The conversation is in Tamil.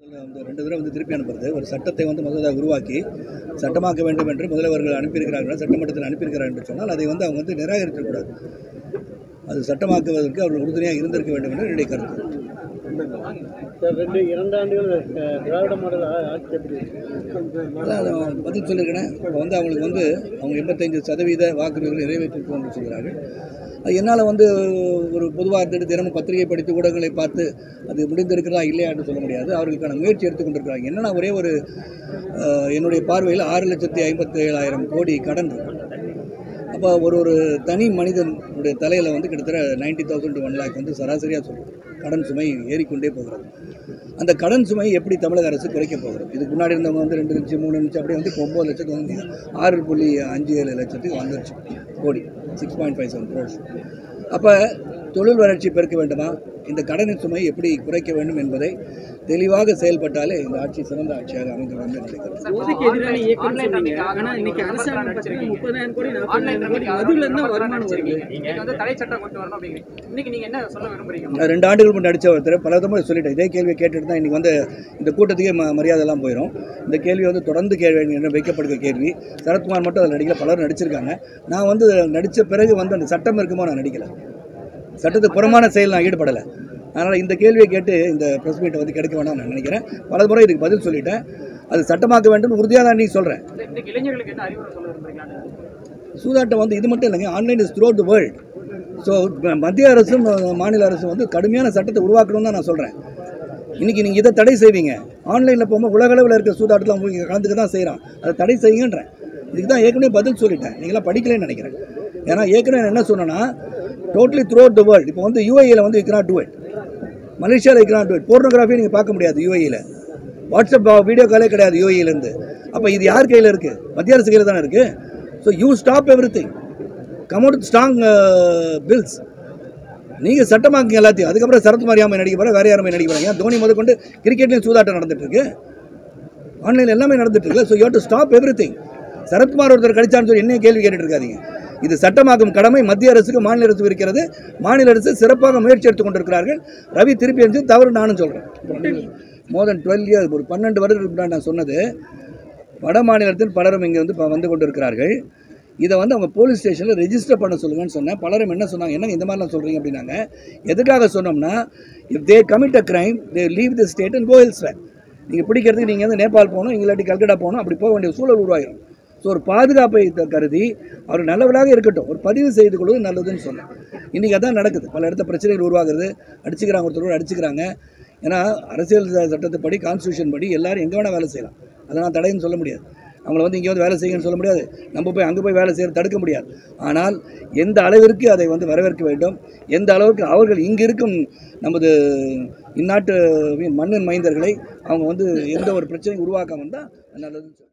இந்த ரெண்டு தடவை வந்து திருப்பி அனுப்புறது ஒரு சட்டத்தை வந்து மசோதா உருவாக்கி சட்டமாக்க வேண்டும் என்று முதல்வர்கள் அனுப்பியிருக்கிறார்கள் சட்டமன்றத்தில் அனுப்பியிருக்கிறார்கள் என்று சொன்னால் அதை வந்து அவங்க வந்து நிராகரிக்கக்கூடாது அது சட்டமாக்குவதற்கு அவர்கள் உறுதுணையாக இருந்திருக்க வேண்டும் என்று என்னுடைய கருத்து சார் ரெண்டு இரண்டு ஆண்டுகள் அஹ், திராவிட மாடல் ஆ- ஆட்சி எப்படி அதான் நான் பதில் சொல்லியிருக்கிறேன் இப்போ வந்து அவங்களுக்கு வந்து அவங்க எண்பத்தைந்து சதவீத வாக்குறுதிகளை நிறைவேற்றிருக்கோம் என்று சொல்கிறார்கள் அது என்னால் வந்து ஒரு பொதுவாக இருந்துட்டு தினமும் பத்திரிகை படித்து ஊடகங்களை பார்த்து அது முடிந்திருக்கிறதா இல்லையா என்று சொல்ல முடியாது அவர்களுக்கான முயற்சி எடுத்துக்கொண்டிருக்கிறாங்க என்னன்னா ஒரே ஒரு அஹ், என்னுடைய பார்வையில் ஆறு லட்சத்தி ஐம்பத்தி ஏழாயிரம் கோடி கடன் இருக்கு அப்போ ஒரு ஒரு தனி மனிதனுடைய தலையில் வந்து கிட்டத்தட்ட நைன்டி தௌசண்ட் ஒன் லேக் வந்து சராசரியாக சொல்கிறோம் கடன் சுமை ஏறிக்கொண்டே போகிறது அந்த கடன் சுமை எப்படி தமிழக அரசு குறைக்க போகிறது இதுக்கு முன்னாடி இருந்தவங்க வந்து ரெண்டு லட்சம் மூணு லட்சம் அப்படியே வந்து இப்போ ஒம்பது லட்சத்துக்கு வந்து ஆறு புள்ளி அஞ்சு ஏழு லட்சத்துக்கு வந்துருச்சு கோடி six point five seven crores அப்போ தொழில் வளர்ச்சி பெருக்க வேண்டுமா இந்த கடனின் சுமை எப்படி குறைக்க வேண்டும் என்பதை தெளிவாக செயல்பட்டாலே இந்த ஆட்சி சிறந்த ஆட்சியாக அமைந்துள்ளது என்று நினைக்கிறேன் மோடிக்கு எதிரான இயக்கம் சொன்னீங்க ஆனா இன்னைக்கு அரசாங்கம் பார்த்தீங்கன்னா முப்பதாயிரம் கோடி நாற்பதாயிரம் கோடி அதுல இருந்து வருமானம் வருது நீங்க வந்து தடை சட்டம் கொண்டு வரணும் அப்படிங்கிறீங்க இன்னைக்கு நீங்க என்ன சொல்ல விரும்புறீங்க நான் ரெண்டு ஆண்டுகள் முன்னாடி அடித்த ஒருத்தர் பல தடவை சொல்லிட்டேன் இதே கேள்வியை கேட்டுட்டு தான் இன்றைக்கி வந்து இந்த கூட்டத்துக்கே ம மரியாதைலாம் போயிடும் இந்த கேள்வி வந்து தொடர்ந்து கேள்வி என்ன வைக்கப்படுகிற கேள்வி சரத்குமார் மட்டும் அதில் நடிக்கல பலரும் நடிச்சிருக்காங்க நான் வந்து நடித்த பிறகு வந்து அந்த சட்டம் இருக்குமோ நான் நடிக்கலை சட்டத்துக்கு புறமான செயல் நான் ஈடுபடலை அதனால் இந்த கேள்வியை கேட்டு இந்த ப்ரெஸ் மீட்டை வந்து கிடைக்க வேண்டாம் நான் நினைக்கிறேன் பல முறை இதுக்கு பதில் சொல்லிட்டேன் அது சட்டமாக்க வேண்டும் உறுதியாக தான் நீ சொல்கிறேன் இன்னைக்கு இளைஞர்களுக்கு என்ன அறிவுரை சொல்ல விரும்புறீங்க சூதாட்டம் வந்து இது மட்டும் இல்லைங்க online is through the world so மத்திய அரசும் அஹ், மாநில அரசும் வந்து கடுமையான சட்டத்தை உருவாக்கணும்னு தான் நான் சொல்கிறேன் இன்றைக்கி நீங்கள் இதை தடை செய்வீங்க ஆன்லைனில் போகும்போது உலகளவில் இருக்க சூதாட்டத்தில் அவங்க இங்க கலந்துக்க தான் செய்கிறான் அதை தடை செய்யுங்கன்றேன் இதுக்கு தான் ஏற்கனவே பதில் சொல்லிட்டேன் நீங்களாம் படிக்கலைன்னு நினைக்கிறேன் ஏன்னா ஏற்கனவே நான் என்ன சொன்னேன்னா டோட்டலி த்ரூ த வேர்ல்டு இப்போ வந்து யூஏயில் வந்து இக்கனா டூ இட் மலேசியாவில் இக்கனா டூ இட் போர்னோகிராஃபி நீங்கள் பார்க்க முடியாது யூஏயில் வாட்ஸ்அப் வீடியோ காலே கிடையாது யூஏயிலேருந்து அப்போ இது யார் கையில் இருக்குது மத்திய அரசு கையில் தானே இருக்குது so you stop everything come out strong bills நீங்கள் சட்டமாக்குங்க எல்லாத்தையும் அதுக்கப்புறம் சரத்குமார் யாமை நடிக்க போகிற வேற யாருமே நடிக்க போகிறாங்க ஏன் தோனி முதற்கொண்டு கிரிக்கெட்லேயும் சூதாட்டம் நடந்துட்டு இருக்கு ஆன்லைன் எல்லாமே நடந்துட்டு இருக்கு so you to stop everything Sarathkumar ஒருத்தர் கடிச்சான்னு சொல்லி என்ன கேள்வி கேட்டுட்டு இருக்காதீங்க இது சட்டமாக்கும் கடமை மத்திய அரசுக்கு மாநில அரசுக்கு இருக்கிறது மாநில அரசு சிறப்பாக முயற்சி எடுத்துக் கொண்டிருக்கிறார்கள் ரவி திருப்பி அனுப்பிச்சு தவறு நானும் சொல்கிறேன் மோர் தென் டுவெல் இயர்ஸ் ஒரு பன்னெண்டு வருடத்துக்கு முன்னாடி நான் சொன்னது வட மாநிலத்தில் பலரும் இங்கே வந்து இப்போ வந்து கொண்டிருக்கிறார்கள் இதை வந்து அவங்க போலீஸ் ஸ்டேஷனில் ரெஜிஸ்டர் பண்ண சொல்லுங்கன்னு சொன்னேன் பலரும் என்ன சொன்னாங்க என்ன இந்த மாதிரிலாம் சொல்கிறீங்க அப்படின்னாங்க எதுக்காக சொன்னோம்னா if they commit a crime they leave the state and go elsewhere நீங்கள் பிடிக்கிறதுக்கு நீங்கள் வந்து நேபாள் போகணும் இல்லாட்டி கல்கட்டா போகணும் அப்படி போக வேண்டிய சூழல் உருவாகிடும் ஸோ ஒரு பாதுகாப்பை த- கருதி அவர் நல்லவராக இருக்கட்டும் ஒரு பதிவு செய்து கொள்வது நல்லதுன்னு சொன்னேன் இன்றைக்கி அதான் நடக்குது பல இடத்துல பிரச்சனைகள் உருவாகுறது அடிச்சுக்கிறாங்க ஒருத்தர் அடிச்சுக்கிறாங்க ஏன்னா அரசியல் ச- சட்டத்துப்படி கான்ஸ்டியூஷன் படி எல்லாரும் எங்கே வேணால் வேலை செய்யலாம் அதை நான் தடைன்னு சொல்ல முடியாது அவங்கள வந்து இங்கே வந்து வேலை செய்யுங்கன்னு சொல்ல முடியாது நம்ம போய் அங்கே போய் வேலை செய்ய தடுக்க முடியாது ஆனால் எந்த அளவிற்கு அதை வந்து வரவேற்க வேண்டும் எந்த அளவுக்கு அவர்கள் இங்கு இருக்கும் நமது இந்நாட்டு மண்ணின் மைந்தர்களை அவங்க வந்து எந்த ஒரு பிரச்சனையும் உருவாக்காமல் இருந்தால் நல்லதுன்னு சொல்றேன்.